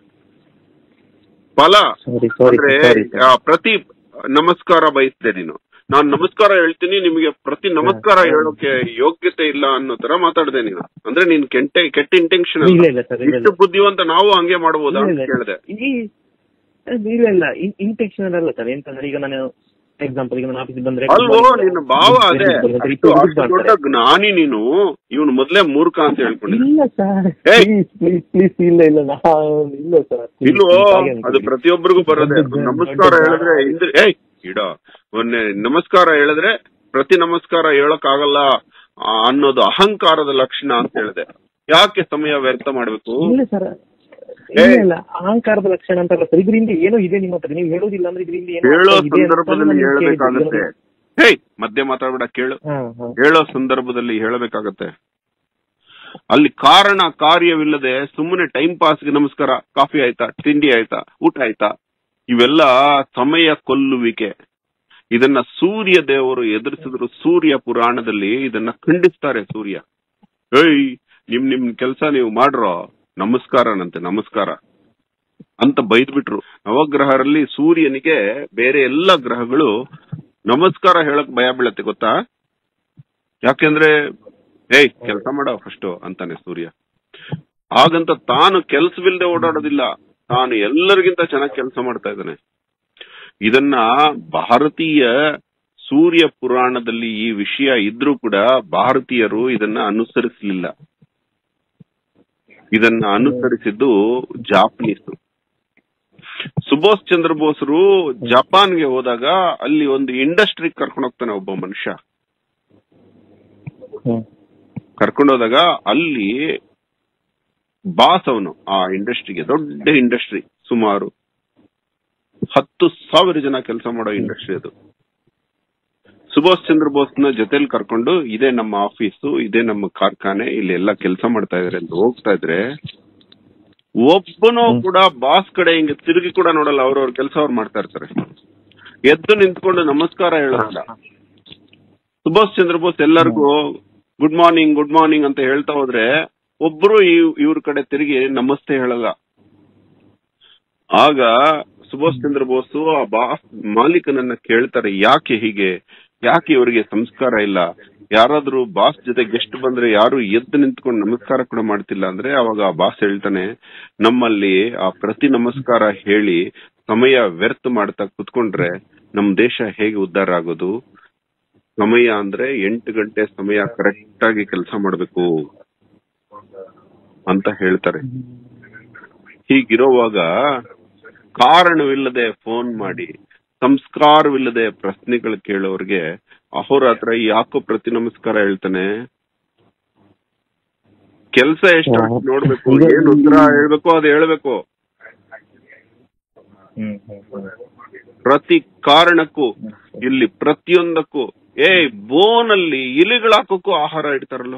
ಫಲ ಸಾರಿ ಸಾರಿ ಅಂದ್ರೆ ಸಾರಿ ಆ, ಪ್ರತಿ ನಮಸ್ಕಾರ ಬಯಸ್ದೆ ನೀನು ನಾನ್ ನಮಸ್ಕಾರ ಹೇಳ್ತೀನಿ ನಿಮಗೆ ಪ್ರತಿ ನಮಸ್ಕಾರ ಹೇಳೋಕೆ ಯೋಗ್ಯತೆ ಇಲ್ಲ ಅನ್ನೋ ತರ ಮಾತಾಡ್ದೆ ನೀನು ಅಂದ್ರೆ ನೀನ್ ಕೆಂಟೆ ಕೆಟ್ಟ ಇಂಟೆನ್ಷನ್ ಇಲ್ಲ ಇಲ್ಲ ಸರ್ ಇಲ್ಲ ಇಷ್ಟು ಬುದ್ಧಿವಂತ ನಾವು ಹಂಗೆ ಮಾಡಬಹುದಾ ಇಲ್ಲ, ಅಂತ ಇಲ್ಲ. ಕೇಳಿದೆ ಈ ಇಲ್ಲ ಇಲ್ಲ ಇಂಟೆನ್ಷನ್ ಅಲ್ಲ ಸರ್ ಎಂತಂದ್ರೆ ಈಗ ನಾನು ಎಕ್ಸಾಂಪಲ್ ಈಗ ನಾನು ಆಫೀಸ್ ಬಂದ್ರೆ ಅಲ್ವೋ ನಿನ್ನ ಭಾವ ಅದೇ ಅಂತ ಅಷ್ಟು ಇಪ್ಪತ್ತು ಅಷ್ಟು ರೂಪಾಯಿ ದೊಡ್ಡ ಜ್ಞಾನಿ ನೀನು ಇವನು ಮೊದ್ಲೇ ಮೂರ್ಖ ಅಂತ ಹೇಳ್ಕೊಂಡಿದ್ದೆ ಇಲ್ಲ ಸರ್ ಏಯ್! ಪ್ಲೀಸ್ ಪ್ಲೀಸ್ ಪ್ಲೀಸ್ ಇಲ್ಲ ಇಲ್ಲ ನಾ ಇಲ್ಲ ಸರ್ ಇಲ್ವೋ ಅದು ಪ್ರತಿಯೊಬ್ಬರಿಗೂ ಬರೋದೆ ನಮಸ್ಕಾರ ಹೇಳಿದ್ರೆ ಇಂದ್ರ ಏಯ್ ಇಡ ಮೊನ್ನೆ ನಮಸ್ಕಾರ ಹೇಳಿದ್ರೆ ಪ್ರತಿ ನಮಸ್ಕಾರ ಹೇಳಕ್ ಆಗಲ್ಲ ಆ, ಅನ್ನೋದು ಅಹಂಕಾರದ ಲಕ್ಷಣ ಅಂತ ಹೇಳಿದೆ ಯಾಕೆ ಸಮಯ ವ್ಯರ್ಥ ಮಾಡ್ಬೇಕು ಇಲ್ಲ ಸರ್ ಇಲ್ಲ ಇಲ್ಲ ಅಹಂಕಾರದ ಲಕ್ಷಣ ಅಂತ ಅಲ್ಲ ಸರ್ ಇದರಿಂದ ಏನೋ ಇದೆ ನಿಮ್ಮ ಹತ್ರ ನೀವು ಹೇಳೋದಿಲ್ಲ ಅಂದ್ರೆ ಇದರಿಂದ ಏನೋ ಹೇಳೋ ಇದೆ ಅಂತ ಸಂದರ್ಭದಲ್ಲಿ ನಾನು ಕೇಳಿದ್ದೆ. ಹೇಳ್ಬೇಕಾಗತ್ತೆ ಹೇಯ್ ಮಧ್ಯೆ ಮಾತಾಡ್ಬೇಡ ಕೇಳು ಹಾ ಹಾ ಹೇಳೋ ಸಂದರ್ಭದಲ್ಲಿ ಹೇಳಬೇಕಾಗತ್ತೆ ಅಲ್ಲಿ ಕಾರಣ ಕಾರ್ಯವಿಲ್ಲದೆ ಸುಮ್ಮನೆ ಟೈಮ್ ಪಾಸ್ಗೆ ನಮಸ್ಕಾರ ಕಾಫಿ ಆಯ್ತಾ ತಿಂಡಿ ಆಯ್ತಾ ಊಟ ಆಯ್ತಾ ಇವೆಲ್ಲ ಸಮಯ ಕೊಲ್ಲುವಿಕೆ ಇದನ್ನ ಸೂರ್ಯ ದೇವರು ಎದುರಿಸಿದ್ರು ಸೂರ್ಯ ಪುರಾಣದಲ್ಲಿ ಇದನ್ನ ಖಂಡಿಸ್ತಾರೆ ಸೂರ್ಯ ಏಯ್ ನಿಮ್ ನಿಮ್ ಕೆಲಸ ನೀವು ಮಾಡ್ರೋ ನಮಸ್ಕಾರನಂತೆ ನಮಸ್ಕಾರ ಅಂತ ಬೈದ್ಬಿಟ್ರು ನವಗ್ರಹರಲ್ಲಿ ಸೂರ್ಯನಿಗೆ ಬೇರೆ ಎಲ್ಲ ಗ್ರಹಗಳು ನಮಸ್ಕಾರ ಹೇಳಕ್ ಭಯ ಬೀಳತ್ತೆ ಗೊತ್ತಾ ಯಾಕೆಂದ್ರೆ ಏಯ್ ಕೆಲಸ ಮಾಡೋ ಫಸ್ಟ್ ಅಂತಾನೆ ಸೂರ್ಯ ಹಾಗಂತ ತಾನು ಕೆಲ್ಸವಿಲ್ಲದೆ ಓಡಾಡೋದಿಲ್ಲ ತಾನು ಎಲ್ಲರಿಗಿಂತ ಚೆನ್ನಾಗಿ ಕೆಲಸ ಮಾಡ್ತಾ ಇದ್ದಾನೆ ಇದನ್ನ ಭಾರತೀಯ ಸೂರ್ಯ ಪುರಾಣದಲ್ಲಿ ಈ ವಿಷಯ ಇದ್ರೂ ಕೂಡ ಭಾರತೀಯರು ಇದನ್ನ ಅನುಸರಿಸಲಿಲ್ಲ ಇದನ್ನ ಅನುಸರಿಸಿದ್ದು ಜಾಪನೀಸ್ ಸುಭಾಷ್ ಚಂದ್ರ ಬೋಸ್ರು ಜಪಾನ್ಗೆ ಹೋದಾಗ ಅಲ್ಲಿ ಒಂದು ಇಂಡಸ್ಟ್ರಿ ಕರ್ಕೊಂಡು ಹೋಗ್ತಾನೆ ಒಬ್ಬ ಮನುಷ್ಯ ಹ್ಮ್ ಕರ್ಕೊಂಡೋದಾಗ ಅಲ್ಲಿ ಬಾಸ್ ಅವನು ಆ ಇಂಡಸ್ಟ್ರಿಗೆ ದೊಡ್ಡ ಇಂಡಸ್ಟ್ರಿ ಸುಮಾರು ಹತ್ತು ಸಾವಿರ ಜನ ಕೆಲಸ ಮಾಡೋ ಇಂಡಸ್ಟ್ರಿ ಅದು ಸುಭಾಷ್ ಚಂದ್ರ ಬೋಸ್ನ ಜೊತೆಲಿ ಕರ್ಕೊಂಡು ಇದೇ ನಮ್ಮ ಆಫೀಸು ಇದೇ ನಮ್ಮ ಕಾರ್ಖಾನೆ ಇಲ್ಲಿ ಎಲ್ಲ ಕೆಲಸ ಮಾಡ್ತಾ ಇದಾರೆ ಅಂತ ಹೋಗ್ತಾ ಇದ್ರೆ ಒಬ್ಬನೂ ಕೂಡ ಬಾಸ್ ಕಡೆ ಹಿಂಗೆ ತಿರುಗಿ ಕೂಡ ನೋಡಲ್ಲ ಅವ್ರವ್ರ ಕೆಲಸ ಅವ್ರು ಮಾಡ್ತಾ ಇರ್ತಾರೆ ಎದ್ದು ನಿಂತ್ಕೊಂಡು ನಮಸ್ಕಾರ ಹೇಳೋದಿಲ್ಲ ಸುಭಾಷ್ ಚಂದ್ರ ಬೋಸ್ ಎಲ್ಲರಿಗೂ ಗುಡ್ ಮಾರ್ನಿಂಗ್ ಗುಡ್ ಮಾರ್ನಿಂಗ್ ಅಂತ ಹೇಳ್ತಾ ಹೋದ್ರೆ ಒಬ್ರು ಇವ್ರ ಕಡೆ ತಿರುಗಿ ನಮಸ್ತೆ ಹೇಳಲ್ಲ ಆಗ ಸುಭಾಷ್ ಚಂದ್ರ ಬೋಸ್ ಆ ಬಾಸ್ ಮಾಲೀಕನನ್ನ ಕೇಳ್ತಾರೆ ಯಾಕೆ ಹೀಗೆ ಯಾಕೆ ಇವರಿಗೆ ಸಂಸ್ಕಾರ ಇಲ್ಲ ಯಾರಾದ್ರೂ ಬಾಸ್ ಜೊತೆ ಗೆಸ್ಟ್ ಬಂದ್ರೆ ಯಾರು ಎದ್ದು ನಿಂತ್ಕೊಂಡು ನಮಸ್ಕಾರ ಕೂಡ ಮಾಡ್ತಿಲ್ಲ ಅಂದ್ರೆ ಅವಾಗ ಆ ಬಾಸ್ ಹೇಳ್ತಾನೆ ನಮ್ಮಲ್ಲಿ ಆ ಪ್ರತಿ ನಮಸ್ಕಾರ ಹೇಳಿ ಸಮಯ ವ್ಯರ್ಥ ಮಾಡ್ತಾ ಕುತ್ಕೊಂಡ್ರೆ ನಮ್ ದೇಶ ಹೇಗೆ ಉದ್ಧಾರ ಆಗೋದು ಸಮಯ ಅಂದ್ರೆ ಎಂಟು ಗಂಟೆ ಸಮಯ ಕರೆಕ್ಟ್ ಆಗಿ ಕೆಲಸ ಮಾಡ್ಬೇಕು ಅಂತ ಹೇಳ್ತಾರೆ ಹೀಗಿರುವಾಗ ಕಾರಣವಿಲ್ಲದೆ ಫೋನ್ ಮಾಡಿ ಸಂಸ್ಕಾರವಿಲ್ಲದೆ ಪ್ರಶ್ನೆಗಳು ಕೇಳೋರ್ಗೆ ಅಹೋರಾತ್ರ ಯಾಕೋ ಪ್ರತಿ ನಮಸ್ಕಾರ ಹೇಳ್ತಾನೆ ಕೆಲ್ಸ ಎಷ್ಟು ನೋಡ್ಬೇಕು ಏನ್ ಉತ್ತರ ಹೇಳ್ಬೇಕು ಅದು ಹೇಳ್ಬೇಕು ಹ್ಮ್ ಹ್ಮ್ ಹ್ಮ್ ಪ್ರತಿ ಕಾರಣಕ್ಕೂ ಇಲ್ಲಿ ಪ್ರತಿಯೊಂದಕ್ಕೂ ಏ ಬೋನಲ್ಲಿ ಇಲಿಗಳು ಹಾಕೋಕ್ಕೂ ಆಹಾರ ಇಡ್ತಾರಲ್ಲೋ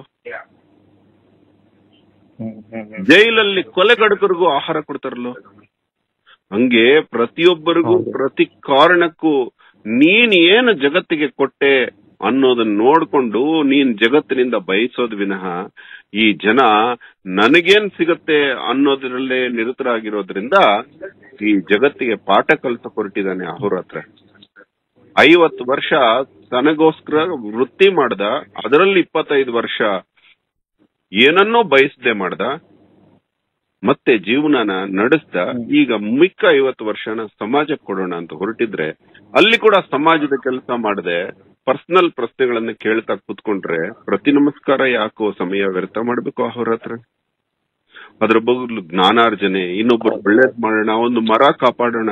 ಹ್ಮ್ ಹ್ಮ್ ಹ್ಮ್ ಜೈಲಲ್ಲಿ ಕೊಲೆಗಡಕರಿಗೂ ಆಹಾರ ಕೊಡ್ತಾರಲ್ಲೋ ಹಂಗೆ ಪ್ರತಿಯೊಬ್ಬರಿಗೂ ಪ್ರತಿ ಕಾರಣಕ್ಕೂ ನೀನ್ ಏನು ಜಗತ್ತಿಗೆ ಕೊಟ್ಟೆ ಅನ್ನೋದನ್ನ ನೋಡ್ಕೊಂಡು ನೀನ್ ಜಗತ್ತಿನಿಂದ ಬಯಸೋದ್ ವಿನಃ ಈ ಜನ ನನಗೇನ್ ಸಿಗತ್ತೆ ಅನ್ನೋದ್ರಲ್ಲೇ ನಿರತರಾಗಿರೋದ್ರಿಂದ ಈ ಜಗತ್ತಿಗೆ ಪಾಠ ಕಲಿಸ ಹೊರಟಿದ್ದಾನೆ ಅಹೋರಾತ್ರ ಐವತ್ತು ವರ್ಷ ತನಗೋಸ್ಕರ ವೃತ್ತಿ ಮಾಡ್ದ ಅದರಲ್ಲಿ ಇಪ್ಪತ್ತೈದು ವರ್ಷ ಏನನ್ನೋ ಬಯಸದೆ ಮಾಡ್ದ ಮತ್ತೆ ಜೀವನನ ನಡೆಸ್ದ ಈಗ ಮಿಕ್ಕ ಐವತ್ತು ವರ್ಷನ ಸಮಾಜಕ್ಕೆ ಕೊಡೋಣ ಅಂತ ಹೊರಟಿದ್ರೆ ಅಲ್ಲಿ ಕೂಡ ಸಮಾಜದ ಕೆಲಸ ಮಾಡದೆ ಪರ್ಸನಲ್ ಪ್ರಶ್ನೆಗಳನ್ನ ಕೇಳ್ತಾ ಕೂತ್ಕೊಂಡ್ರೆ ಪ್ರತಿ ನಮಸ್ಕಾರ ಯಾಕೋ ಸಮಯ ವ್ಯರ್ಥ ಮಾಡ್ಬೇಕು ಅವ್ರ ಹತ್ರ ಅದ್ರ ಬದಲು ಜ್ಞಾನಾರ್ಜನೆ ಇನ್ನೊಬ್ಬರು ಒಳ್ಳೇದ್ ಮಾಡೋಣ ಒಂದು ಮರ ಕಾಪಾಡೋಣ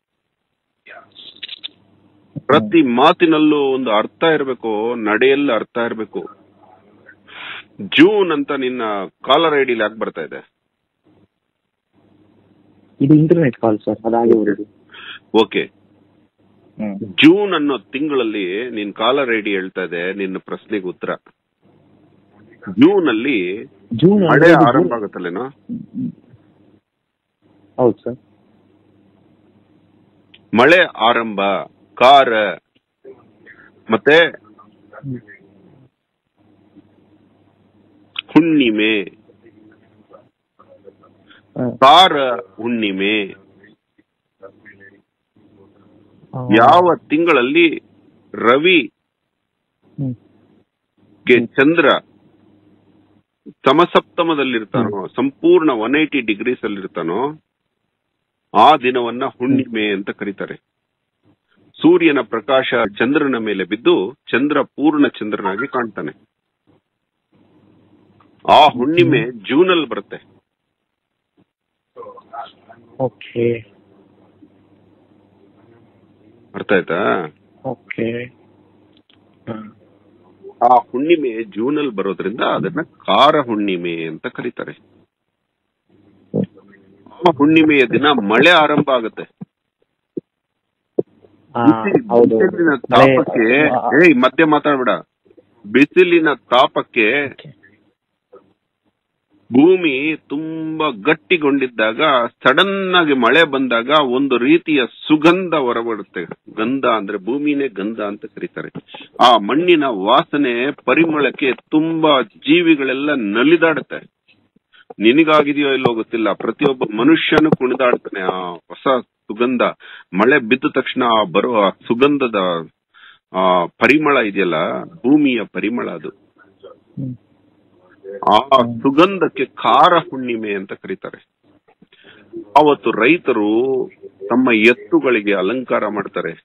ಪ್ರತಿ ಮಾತಿನಲ್ಲೂ ಒಂದು ಅರ್ಥ ಇರಬೇಕು ನಡೆಯಲ್ಲಿ ಅರ್ಥ ಇರಬೇಕು ಜೂನ್ ಅಂತ ನಿನ್ನ ಕಾಲರ್ ಐಡಿಲಿ ಯಾಕೆ ಬರ್ತಾ ಇದೆ ಇದು ಇಂಟರ್ನೆಟ್ ಕಾಲ್ ಸರ್ ಅದಾಗೆ ಬರೋದು ಓಕೆ ಹ್ಮ್ ಜೂನ್ ಅನ್ನೋ ತಿಂಗಳಲ್ಲಿ ನಿನ್ ಕಾಲರ್ ಐಡಿ ಹೇಳ್ತಾ ಇದೆ ನಿನ್ನ ಪ್ರಶ್ನೆಗೆ ಉತ್ತರ ಜೂನ್ ಅಲ್ಲಿ ಜೂನ್ ಮಳೆ ಅಂದ್ರೆ ಇದು ಆರಂಭ ಜೂನ್- ಆಗುತ್ತಲ್ಲೇನೋ ಹೌದು ಸರ್ ಮಳೆ ಆರಂಭ ಕಾರ ಮತ್ತೆ ಹುಣ್ಣಿಮೆ ಹ. ಕಾರ ಹುಣ್ಣಿಮೆ ಹ. ಯಾವ ತಿಂಗಳಲ್ಲಿ ರವಿ ಹ್ಮ್. ಗೆ ಚಂದ್ರ ಸಮಸಪ್ತಮದಲ್ಲಿರ್ತಾನೋ ಸಂಪೂರ್ಣ ಒನ್ ಏಯ್ಟಿ ಡಿಗ್ರೀಸ್ ಅಲ್ಲಿರ್ತಾನೋ ಆ ದಿನವನ್ನ ಹುಣ್ಣಿಮೆ ಅಂತ ಕರೀತಾರೆ ಸೂರ್ಯನ ಪ್ರಕಾಶ ಚಂದ್ರನ ಮೇಲೆ ಬಿದ್ದು ಚಂದ್ರ ಪೂರ್ಣ ಚಂದ್ರನಾಗಿ ಕಾಣ್ತಾನೆ ಆ ಹುಣ್ಣಿಮೆ ಜೂನ್ ಅಲ್ಲಿ ಬರುತ್ತೆ ಓಕೆ ಅರ್ಥ ಆಯ್ತಾ ಓಕೆ ಹ. ಆ ಹುಣ್ಣಿಮೆ ಜೂನ್ ಅಲ್ಲಿ ಬರೋದ್ರಿಂದ ಅದನ್ನ ಕಾರ ಹುಣ್ಣಿಮೆ ಅಂತ ಕರೀತಾರೆ ಆ ಹುಣ್ಣಿಮೆಯ ದಿನ ಮಳೆ ಆರಂಭ ಆಗುತ್ತೆ ಆ, ಬಿಸಿ- ಹೌದು ಬಿಸಿಲಿನ ಮಳೆ- ತಾಪಕ್ಕೆ ಆ, ಆ, ಏಯ್ ಮಧ್ಯೆ ಮಾತಾಡ್ಬೇಡ ಬಿಸಿಲಿನ ತಾಪಕ್ಕೆ ಭೂಮಿ ತುಂಬಾ ಗಟ್ಟಿಗೊಂಡಿದ್ದಾಗ ಸಡನ್ ಆಗಿ ಮಳೆ ಬಂದಾಗ ಒಂದು ರೀತಿಯ ಸುಗಂಧ ಹೊರಬರುತ್ತೆ ಗಂಧ ಅಂದ್ರೆ ಭೂಮಿನೇ ಗಂಧ ಅಂತ ಕರೀತಾರೆ ಆ ಮಣ್ಣಿನ ವಾಸನೆ ಪರಿಮಳಕ್ಕೆ ತುಂಬಾ ಜೀವಿಗಳೆಲ್ಲ ನಲಿದಾಡುತ್ತೆ ನಿನಗಾಗಿದೆಯೋ ಇಲ್ಲೋ ಗೊತ್ತಿಲ್ಲ ಪ್ರತಿಯೊಬ್ಬ ಮನುಷ್ಯನು ಕುಣಿದಾಡ್ತಾನೆ ಆ ಹೊಸ ಸುಗಂಧ ಮಳೆ ಬಿದ್ದ ತಕ್ಷಣ ಆ ಬರೋ ಆ ಸುಗಂಧದ ಆ ಪರಿಮಳ ಇದೆಯಲ್ಲ ಭೂಮಿಯ ಪರಿಮಳ ಅದು ಹ್ಮ್. ಆ ಸುಗಂಧಕ್ಕೆ ಖಾರ ಹುಣ್ಣಿಮೆ ಅಂತ ಕರೀತಾರೆ ಅವತ್ತು ರೈತರು ತಮ್ಮ ಎತ್ತುಗಳಿಗೆ ಅಲಂಕಾರ ಮಾಡ್ತಾರೆ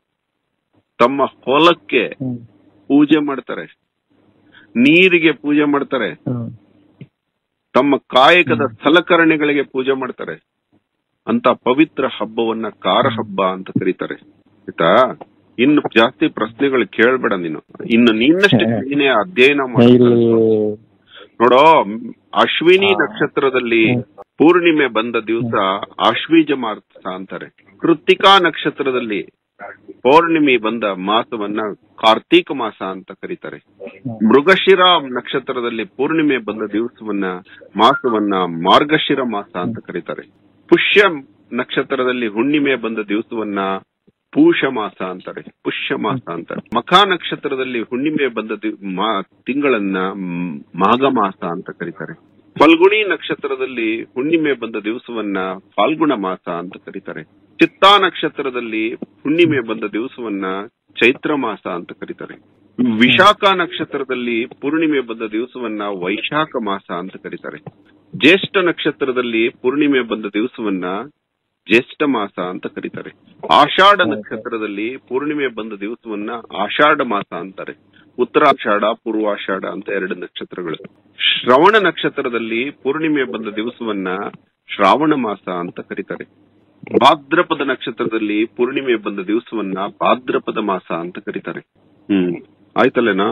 ತಮ್ಮ ಹೊಲಕ್ಕೆ ಹ್ಮ್. ಪೂಜೆ ಮಾಡ್ತಾರೆ ನೀರಿಗೆ ಪೂಜೆ ಮಾಡ್ತಾರೆ ಹ್ಮ್. ತಮ್ಮ ಕಾಯಕದ ಸಲಕರಣೆಗಳಿಗೆ ಪೂಜೆ ಮಾಡ್ತಾರೆ ಅಂತ ಪವಿತ್ರ ಹಬ್ಬವನ್ನ ಕಾರ ಹಬ್ಬ ಅಂತ ಕರೀತಾರೆ ಆಯ್ತಾ ಇನ್ನು ಜಾಸ್ತಿ ಪ್ರಶ್ನೆಗಳು ಕೇಳ್ಬೇಡ ನೀನು ಇನ್ನು ನಿನ್ನಷ್ಟು ನೀನೇ ಅಧ್ಯಯನ ಮಾಡು ಇಲ್ಲಿ ನೋಡೋ ಅಶ್ವಿನಿ ಆ. ನಕ್ಷತ್ರದಲ್ಲಿ ಪೂರ್ಣಿಮೆ ಬಂದ ದಿವಸ ಆಶ್ವೀಜ ಮಾಸ ಅಂತಾರೆ ಕೃತಿಕಾ ನಕ್ಷತ್ರದಲ್ಲಿ ಪೌರ್ಣಿಮೆ ಬಂದ ಮಾಸವನ್ನ ಕಾರ್ತೀಕ ಮಾಸ ಅಂತ ಕರೀತಾರೆ ಮೃಗಶಿರ ನಕ್ಷತ್ರದಲ್ಲಿ ಪೂರ್ಣಿಮೆ ಬಂದ ದಿವಸವನ್ನ ಮಾಸವನ್ನ ಮಾರ್ಗಶಿರ ಮಾಸ ಅಂತ ಕರೀತಾರೆ ಪುಷ್ಯ ನಕ್ಷತ್ರದಲ್ಲಿ ಹುಣ್ಣಿಮೆ ಬಂದ ದಿವಸವನ್ನ ಪೂಷ ಮಾಸ ಅಂತಾರೆ ಪುಷ್ಯ ಮಾಸ ಅಂತಾರೆ ಮಖ ನಕ್ಷತ್ರದಲ್ಲಿ ಹುಣ್ಣಿಮೆ ಬಂದ ದಿವ್- ಮಾ- ತಿಂಗಳನ್ನ ಮ್, ಮಾಘ ಮಾಸ ಅಂತ ಕರೀತಾರೆ ಫಲ್ಗುಣಿ ನಕ್ಷತ್ರದಲ್ಲಿ ಹುಣ್ಣಿಮೆ ಬಂದ ದಿವಸವನ್ನ ಫಾಲ್ಗುಣ ಮಾಸ ಅಂತ ಕರೀತಾರೆ ಚಿತ್ತಾ ನಕ್ಷತ್ರದಲ್ಲಿ ಹುಣ್ಣಿಮೆ ಬಂದ ದಿವಸವನ್ನ ಚೈತ್ರ ಮಾಸ ಅಂತ ಕರೀತಾರೆ ವಿಶಾಖ ನಕ್ಷತ್ರದಲ್ಲಿ ಪೂರ್ಣಿಮೆ ಬಂದ ದಿವಸವನ್ನ ವೈಶಾಖ ಮಾಸ ಅಂತ ಕರೀತಾರೆ ಜ್ಯೇಷ್ಠ ನಕ್ಷತ್ರದಲ್ಲಿ ಪೂರ್ಣಿಮೆ ಬಂದ ದಿವಸವನ್ನ ಜ್ಯೇಷ್ಠ ಮಾಸ ಅಂತ ಕರೀತಾರೆ ಆಷಾಢ ನಕ್ಷತ್ರದಲ್ಲಿ ಪೂರ್ಣಿಮೆ ಬಂದ ದಿವಸವನ್ನ ಆಷಾಢ ಮಾಸ ಅಂತಾರೆ ಉತ್ತರಾಷಾಢ ಪೂರ್ವಾಷಾಢ ಅಂತ ಎರಡು ನಕ್ಷತ್ರಗಳು ಶ್ರವಣ ನಕ್ಷತ್ರದಲ್ಲಿ ಪೂರ್ಣಿಮೆ ಬಂದ ದಿವಸವನ್ನ ಶ್ರಾವಣ ಮಾಸ ಅಂತ ಕರೀತಾರೆ ಭಾದ್ರಪದ ನಕ್ಷತ್ರದಲ್ಲಿ ಪೂರ್ಣಿಮೆ ಬಂದ ದಿವಸವನ್ನ ಭಾದ್ರಪದ ಮಾಸ ಅಂತ ಕರೀತಾರೆ ಹ್ಮ್ ಆಯ್ತಲ್ಲೇನಾ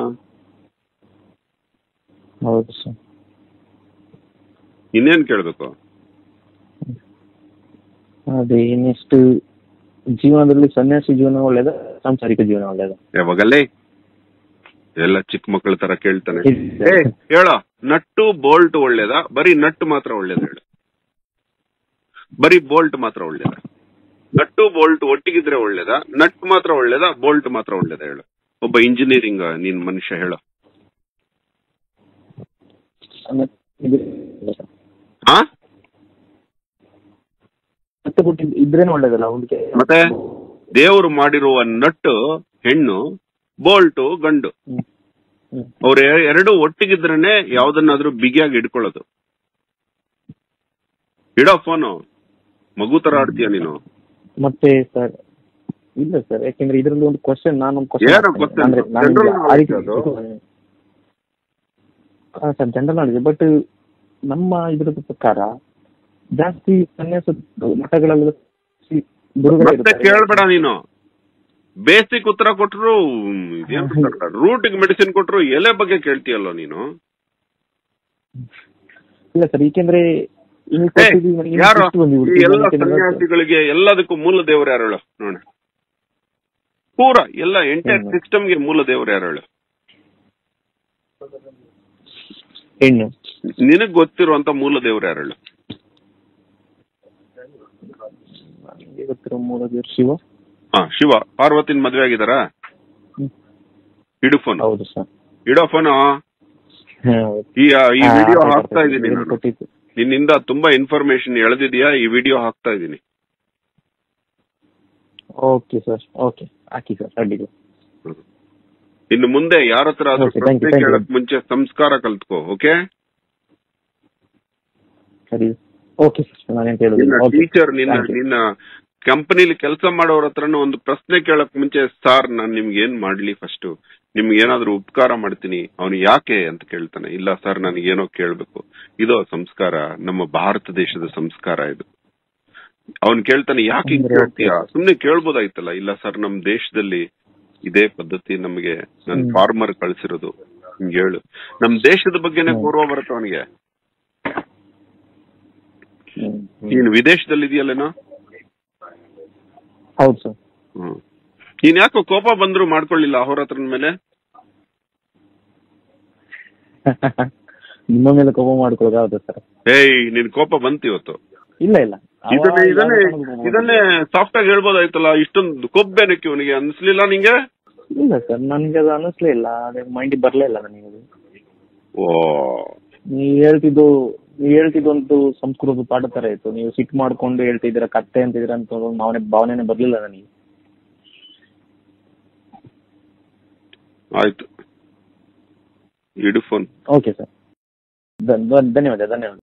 ಹೌದು ಸರ್ ಇನ್ನೇನ್ ಕೇಳ್ಬೇಕು ಅದೇ ನೆಕ್ಸ್ಟ್ ಜೀವನದಲ್ಲಿ ಸನ್ಯಾಸಿ ಜೀವನ ಒಳ್ಳೇದ ಸಾಂಸಾರಿಕ ಜೀವನ ಒಳ್ಳೇದ ಯಾವಾಗಲೇ ಎಲ್ಲ ಚಿಕ್ಕ ಮಕ್ಕಳ ತರ ಕೇಳ್ತಾನೆ ಏ ಹೇಳ ನಟ್ಟು ಬೋಲ್ಟ್ ಒಳ್ಳೇದಾ ಬರೀ ನಟ್ಟು ಮಾತ್ರ ಒಳ್ಳೇದ ಹೇಳು ಬರೀ ಬೋಲ್ಟ್ ಮಾತ್ರ ಒಳ್ಳೇದ ನಟ್ಟು ಬೋಲ್ಟ್ ಒಟ್ಟಿಗಿದ್ರೆ ಒಳ್ಳೇದಾ ನಟ್ ಮಾತ್ರ ಒಳ್ಳೇದಾ ಬೋಲ್ಟ್ ಮಾತ್ರ ಒಳ್ಳೇದ ಹೇಳು ಒಬ್ಬ ಇಂಜಿನಿಯರಿಂಗ್ ನೀನ್ ಮನುಷ್ಯ ಹೇಳು ಹಾ ಮತ್ತೆ ಬಿಟ್ಟು ಇದ್ರೇನೆ ಒಳ್ಳೇದಲ್ಲ ಹುಡುಗಿ ಮತ್ತೆ ದೇವರು ಮಾಡಿರುವ ನಟ್ಟು ಹೆಣ್ಣು ಬೋಲ್ಟು ಗಂಡು ಹ್ಮ್ ಹ್ಮ್ ಅವ್ರ ಎರಡು ಒಟ್ಟಿಗಿದ್ರೇನೆ ಯಾವ್ದನ್ನಾದ್ರೂ ಬಿಗಿಯಾಗಿ ಇಟ್ಕೊಳ್ಳೋದು ಇಡೋ ಫೋನು ಮಗು ತರ ಆಡ್ತೀಯ ನೀನು ಮತ್ತೆ ಸರ್ ಇಲ್ಲ ಸರ್ ಯಾಕೆಂದ್ರೆ ಇದರಲ್ಲಿ ಒಂದು ಕ್ವಶನ್ ನಾನು ಒಂದು ಏನೋ question? General knowledge ಅದು? ಸರ್ ಜನರಲ್ ನಾಲೆಜ್ ಬಟ್ ನಮ್ಮ ಇದ್ರ ಪ್ರಕಾರ ಜಾಸ್ತಿ ಸನ್ಯಾಸ ಮಠಗಳಲ್ಲಿ ಸಿ- ಗುರುಗಳು ಮತ್ತೆ ಇರ್ತಾರೆ. ಕೇಳ್ಬೇಡ ನೀನು ಬೇಸಿಕ್ ಉತ್ತರ ಕೊಟ್ರು ರೂಟಿಗೆ ಮೆಡಿಸಿನ್ ಕೊಟ್ರು ಎಲೆ ಬಗ್ಗೆ ಕೇಳ್ತೀಯಲ್ಲ ನೀನು ಇಲ್ಲ ಸರ್ ಏಕೆಂದ್ರೆ ನೀವು ಏ, ಕೊಟ್ಟಿದ್ದು ನನಗೆ ಯಾರು ಇಷ್ಟು ಬಂದ್ಬಿಡ್ತು. ಈ ಎಲ್ಲ ಯಾಕೆಂದ್ರೆ ಸನ್ಯಾಸಿಗಳಿಗೆ ಎಲ್ಲದಕ್ಕೂ ಮೂಲ ದೇವರು ಯಾರು ಹೇಳು ನೋಡ ಪೂರ ಎಲ್ಲ ಎಂಟೈರ್ ಹ್ಮ್. ಸಿಸ್ಟಮ್ಗೆ ಮೂಲ ದೇವರು ಯಾರು ಹೇಳು ಹೆಣ್ಣು ನಿನಗ್ ಗೊತ್ತಿರುವಂತ ಮೂಲ ದೇವರು ಯಾರು ಹೇಳು ನನಗೆ ಗೊತ್ತಿರೋ ಮೂಲ ದೇವ್ರು ಶಿವ ಹಾ ಶಿವ ಪಾರ್ವತಿನ ಮದ್ವೆ ಆಗಿದಾರಾ ಹ್ಮ್. ಇಡು ಫೋನ್ ಹೌದು ಸರ್ ಇಡೋ ಫೋನ್ ಈ ಈ ವಿಡಿಯೋ ಹಾಕ್ತಾ ಇದೀನಿ ನಾನು ಕೊಟ್ಟಿದ್ದು ನಿನ್ನಿಂದ ತುಂಬಾ ಇನ್ಫಾರ್ಮೇಶನ್ ಎಳೆದಿದ್ಯಾ ಈ ವಿಡಿಯೋ ಹಾಕ್ತಾ ಇದೀನಿ ಓಕೆ ಸರ್ ಓಕೆ ಹಾಕಿ ಸರ್ ಅಡ್ಡಿಲ್ಲ ಇನ್ನು ಮುಂದೆ ಯಾರ ಹತ್ರ ಆದ್ರೂ Okay, thank you, ಪ್ರಶ್ನೆ thank you. ಕೇಳಕ್ ಮುಂಚೆ ಸಂಸ್ಕಾರ ಕಲ್ತ್ಕೋ ಓಕೆ ಸರಿ ಓಕೆ ಸರ್ ನಾನೇನು ಹೇಳುದಿಲ್ಲ ನಿನ್ನ ಓಕೆ ಟೀಚರ್ ನಿನ್ನ Thank you. ನಿನ್ನ ಕಂಪನಿಲಿ ಕೆಲಸ ಮಾಡೋರ ಹತ್ರನೂ ಒಂದು ಪ್ರಶ್ನೆ ಕೇಳಕ್ ಮುಂಚೆ ಸಾರ್ ನಾನ್ ನಿಮ್ಗೆ ಏನ್ ಮಾಡ್ಲಿ ಫಸ್ಟ್ ನಿಮ್ಗೆ ಏನಾದ್ರೂ ಉಪಕಾರ ಮಾಡ್ತೀನಿ ಅವನು ಯಾಕೆ ಅಂತ ಕೇಳ್ತಾನೆ ಇಲ್ಲ ಸರ್ ನನಗೇನೋ ಕೇಳ್ಬೇಕು ಇದು ಸಂಸ್ಕಾರ ನಮ್ಮ ಭಾರತ ದೇಶದ ಸಂಸ್ಕಾರ ಇದು ಅವನ್ ಕೇಳ್ತಾನೆ ಯಾಕೆ ಹಿಂಗ್ ಅಂದ್ರೆ ಕೇಳ್ತೀಯ ಸುಮ್ನೆ ಕೇಳ್ಬೋದಾಯ್ತಲ್ಲ ಇಲ್ಲ ಸರ್ ನಮ್ ದೇಶದಲ್ಲಿ ಇದೇ ಪದ್ಧತಿ ನಮಗೆ ನನ್ ಹ್ಮ್. ಫಾರ್ಮರ್ ಕಳ್ಸಿರೋದು ಹಿಂಗ್ ಹೇಳು ನಮ್ ದೇಶದ ಬಗ್ಗೆನೆ ಹ್ಮ್. ಗೌರವ ಬರುತ್ತೆ ಅವನಿಗೆ ಹ್ಮ್, ಹ್ಮ್. ನೀನು ವಿದೇಶದಲ್ಲಿ ಇದೆಯಲ್ಲೇನೋ ಹೌದು ಸರ್ ಹ್ಮ್ ನೀನ್ ಯಾಕೋ ಕೋಪ ಬಂದ್ರು ಮಾಡ್ಕೊಳ್ಳಿಲ್ಲ ಅವ್ರ ಹತ್ರನ ಮೇಲೆ ನಿಮ್ಮ ಮೇಲೆ ಕೋಪ ಮಾಡ್ಕೊಳ್ಳೋದು ಹೌದು ಸರ್ ಏಯ್ ನಿನ್ ಕೋಪ ಬಂತು ಇವತ್ತು ಇಲ್ಲ ಇಲ್ಲ ಅವ ಇದನ್ನೇ ಇದನ್ನೇ ಯಾವ ಕಾರಣಕ್ಕೂ ಕೋಪ ಇದನ್ನೇ ಸಾಫ್ಟ್ ಆಗಿ ಹೇಳ್ಬೋದಾಯ್ತಲ್ಲ ಇಷ್ಟೊಂದು ಕೊಬ್ಬೇನಕ್ಕೆ ಇವನಿಗೆ ಅನ್ಸ್ಲಿಲ್ಲ ನಿಂಗೆ ಇಲ್ಲ ಸರ್ ನನ್ಗೆ ಅದು ಅನಿಸ್ಲೇ ಇಲ್ಲ ಅದೇ ಮೈಂಡಿಗೆ ಬರ್ಲೇ ಇಲ್ಲ ನನಗೆ ಅದು ಓ ನೀವು ಹೇಳ್ತಿದ್ದು ನೀವು ಹೇಳ್ತಿದ್ದು ಒಂದು ಸಂಸ್ಕೃತ ಪಾಠ ತರ ಇತ್ತು ನೀವು ಸಿಟ್ಟು ಮಾಡ್ಕೊಂಡು ಹೇಳ್ತಿದ್ದೀರಾ ಕತ್ತೆ ಅಂತಿದ್ದೀರಾ ಅಂತ ಒಂದು ಭಾವನೆ ಭಾವನೆನೇ ಬರ್ಲಿಲ್ಲ ನನಗೆ ಆಯ್ತು ಇಡು ಫೋನ್ ಓಕೆ ಸರ್ ಧನ್ಯವಾದ ಧನ್ಯವಾದ